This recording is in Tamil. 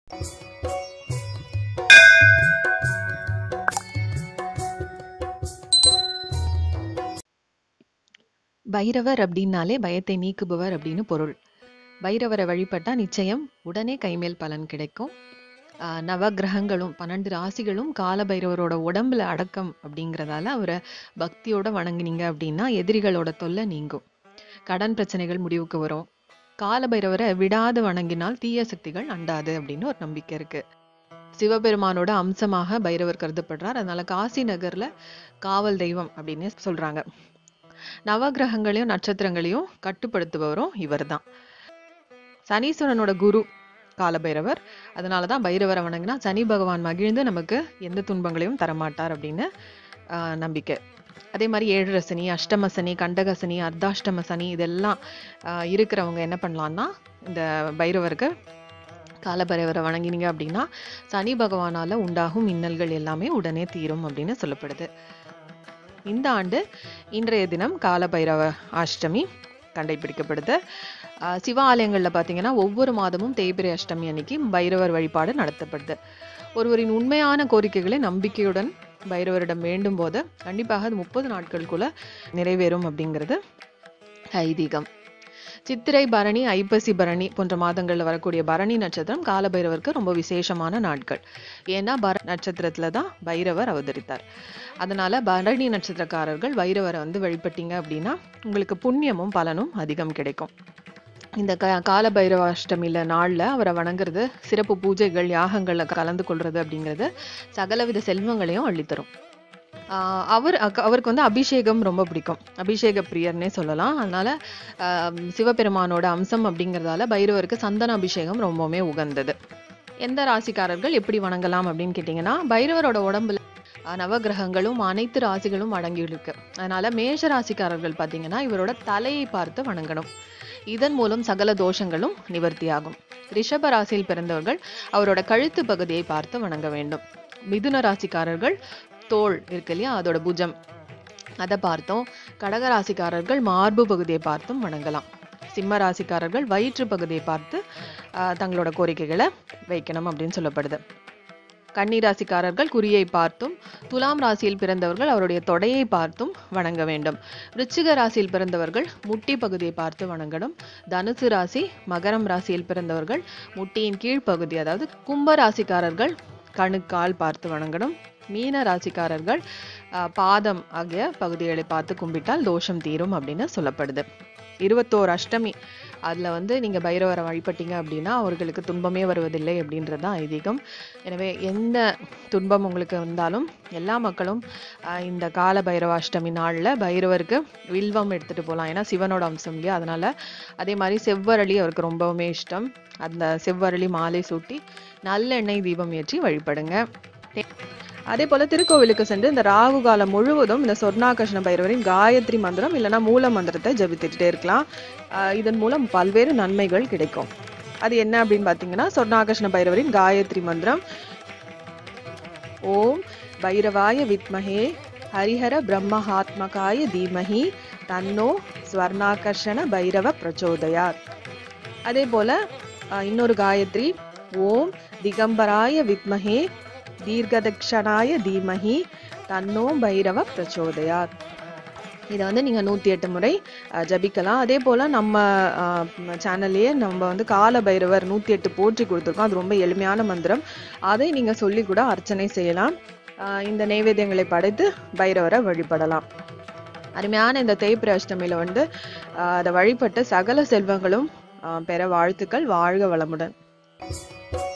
பைரவர் அப்படின்னாலே பயத்தை நீக்குபவர் அப்படின்னு பொருள் பைரவரை வழிபட்டா நிச்சயம் உடனே கைமேல் பலன் கிடைக்கும் ஆஹ் நவக்கிரகங்களும் பன்னெண்டு ராசிகளும் கால பைரவரோட உடம்புல அடக்கம் அப்படிங்கிறதால அவரை பக்தியோட வணங்குனீங்க அப்படின்னா எதிரிகளோட தொல்லை நீங்கும் கடன் பிரச்சனைகள் முடிவுக்கு வரும் கால பைரவரை விடாது வணங்கினால் தீய சக்திகள் அண்டாது அப்படின்னு ஒரு நம்பிக்கை இருக்கு சிவபெருமானோட அம்சமாக பைரவர் கருதப்படுறார் அதனால காசி நகர்ல காவல் தெய்வம் அப்படின்னு சொல்றாங்க நவகிரகங்களையும் நட்சத்திரங்களையும் கட்டுப்படுத்துபவரும் இவர்தான் சனீஸ்வரனோட குரு காலபைரவர் அதனாலதான் பைரவரை வணங்கினா சனி பகவான் மகிழ்ந்து நமக்கு எந்த துன்பங்களையும் தரமாட்டார் அப்படின்னு ஆஹ் நம்பிக்கை அதே மாதிரி ஏழரை சனி அஷ்டம சனி கண்டக சனி அர்த்தாஷ்டம சனி இதெல்லாம் ஆஹ் இருக்கிறவங்க என்ன பண்ணலாம்னா இந்த பைரவருக்கு காலபைரவரை வணங்கினீங்க அப்படின்னா சனி பகவானால உண்டாகும் இன்னல்கள் எல்லாமே உடனே தீரும் அப்படின்னு சொல்லப்படுது இந்த ஆண்டு இன்றைய தினம் காலபைரவ அஷ்டமி கடைபிடிக்கப்படுது ஆஹ் சிவ ஆலயங்கள்ல பாத்தீங்கன்னா ஒவ்வொரு மாதமும் தேய்பிரை அஷ்டமி அன்னைக்கு பைரவர் வழிபாடு நடத்தப்படுது ஒருவரின் உண்மையான கோரிக்கைகளை நம்பிக்கையுடன் பைரவரிடம் வேண்டும் போது கண்டிப்பாக அது முப்பது நாட்களுக்குள்ள நிறைவேறும் அப்படிங்கிறது ஐதீகம் சித்திரை பரணி ஐப்பசி பரணி போன்ற மாதங்கள்ல வரக்கூடிய பரணி நட்சத்திரம் காலபைரவருக்கு ரொம்ப விசேஷமான நாட்கள் ஏன்னா பர நட்சத்திரத்துல தான் பைரவர் அவதரித்தார் அதனால பரணி நட்சத்திரக்காரர்கள் பைரவரை வந்து வழிபட்டீங்க அப்படின்னா உங்களுக்கு புண்ணியமும் பலனும் அதிகம் கிடைக்கும் இந்த க கால பைரவாஷ்டமியில நாள்ல அவரை வணங்குறது சிறப்பு பூஜைகள் யாகங்கள்ல கலந்து கொள்றது அப்படிங்கிறது சகலவித செல்வங்களையும் அள்ளித்தரும் ஆஹ் அவர் அக்க- அவருக்கு வந்து அபிஷேகம் ரொம்ப பிடிக்கும் அபிஷேக பிரியர்னே சொல்லலாம் அதனால ஆஹ் சிவபெருமானோட அம்சம் அப்படிங்கிறதால பைரவருக்கு சந்தன அபிஷேகம் ரொம்பவுமே உகந்தது எந்த ராசிக்காரர்கள் எப்படி வணங்கலாம் அப்படின்னு கேட்டிங்கன்னா பைரவரோட உடம்புல ஆஹ் நவக்கிரகங்களும் அனைத்து ராசிகளும் அடங்கி இருக்கு அதனால மேஷ ராசிக்காரர்கள் பார்த்தீங்கன்னா இவரோட தலையை பார்த்து வணங்கணும் இதன் மூலம் சகல தோஷங்களும் நிவர்த்தியாகும் ரிஷப ராசியில் பிறந்தவர்கள் அவரோட கழுத்து பகுதியை பார்த்து வணங்க வேண்டும் மிதுன ராசிக்காரர்கள் தோள் இருக்கு இல்லையா அதோட புஜம் அதை பார்த்தோம் கடக ராசிக்காரர்கள் மார்பு பகுதியை பார்த்தும் வணங்கலாம் சிம்ம ராசிக்காரர்கள் வயிற்று பகுதியை பார்த்து ஆஹ், தங்களோட கோரிக்கைகளை வைக்கணும் அப்படின்னு சொல்லப்படுது கன்னி ராசிக்காரர்கள் குறியை பார்த்தும் துலாம் ராசியில் பிறந்தவர்கள் அவருடைய தொடையை பார்த்தும் வணங்க வேண்டும் விருச்சிக ராசியில் பிறந்தவர்கள் முட்டி பகுதியை பார்த்து வணங்கணும் தனுசு ராசி மகரம் ராசியில் பிறந்தவர்கள் முட்டியின் கீழ் பகுதி அதாவது கும்ப ராசிக்காரர்கள் கணுக்கால் பார்த்து வணங்கணும் மீன ராசிக்காரர்கள் ஆஹ், பாதம் ஆகிய பகுதிகளை பார்த்து கும்பிட்டால் தோஷம் தீரும் அப்படின்னு சொல்லப்படுது இருபத்தோரு அஷ்டமி அதுல வந்து நீங்க பைரவரை வழிபட்டீங்க அப்படின்னா அவர்களுக்கு துன்பமே வருவதில்லை அப்படின்றது தான் ஐதீகம் எனவே எந்த துன்பம் உங்களுக்கு வந்தாலும் எல்லா மக்களும் ஆஹ், இந்த கால பைரவாஷ்டமி நாள்ல பைரவருக்கு வில்வம் எடுத்துட்டு போகலாம் ஏன்னா சிவனோட அம்சம் இல்லையா அதனால அதே மாதிரி செவ்வரளி அவருக்கு ரொம்பவுமே இஷ்டம் அந்த செவ்வரளி மாலை சூட்டி நல்லெண்ணெய் தீபம் ஏற்றி வழிபடுங்க அதே போல திருக்கோவிலுக்கு சென்று இந்த ராகு காலம் முழுவதும் இந்த சொர்ணாகர்ஷ்ண பைரவரின் காயத்ரி மந்திரம் இல்லைன்னா மூல மந்திரத்தை ஜபித்துட்டே இருக்கலாம் ஆஹ் இதன் மூலம் பல்வேறு நன்மைகள் கிடைக்கும் அது என்ன அப்படின்னு பார்த்தீங்கன்னா சொர்ணாகர்ஷ்ண பைரவரின் காயத்ரி மந்திரம் ஓம் பைரவாய வித்மஹே ஹரிஹர பிரம்மஹாத்மகாய தீமஹி தன்னோ ஸ்வர்ணாகர்ஷண பைரவ பிரச்சோதயாத் அதே போல ஆஹ் இன்னொரு காயத்ரி ஓம் திகம்பராய வித்மஹே தீர்க்கதக்ஷணாய தீமஹி தன்னோ பைரவ பிரச்சோதயாத் இதை வந்து நீங்கள் நூற்றி எட்டு முறை அஹ், ஜபிக்கலாம் அதே போல் நம்ம சேனல்லையே நம்ம வந்து கால பைரவர் நூற்றி எட்டு போற்றி கொடுத்துருக்கோம் அது ரொம்ப எளிமையான மந்திரம் அதை நீங்கள் சொல்லி கூட அர்ச்சனை செய்யலாம் அஹ், இந்த நைவேத்தியங்களை படைத்து பைரவரை வழிபடலாம் அருமையான இந்த தேய்பிர அஷ்டமியில வந்து அஹ், அதை வழிபட்டு சகல செல்வங்களும் அஹ், பெற வாழ்த்துக்கள் வாழ்க வளமுடன்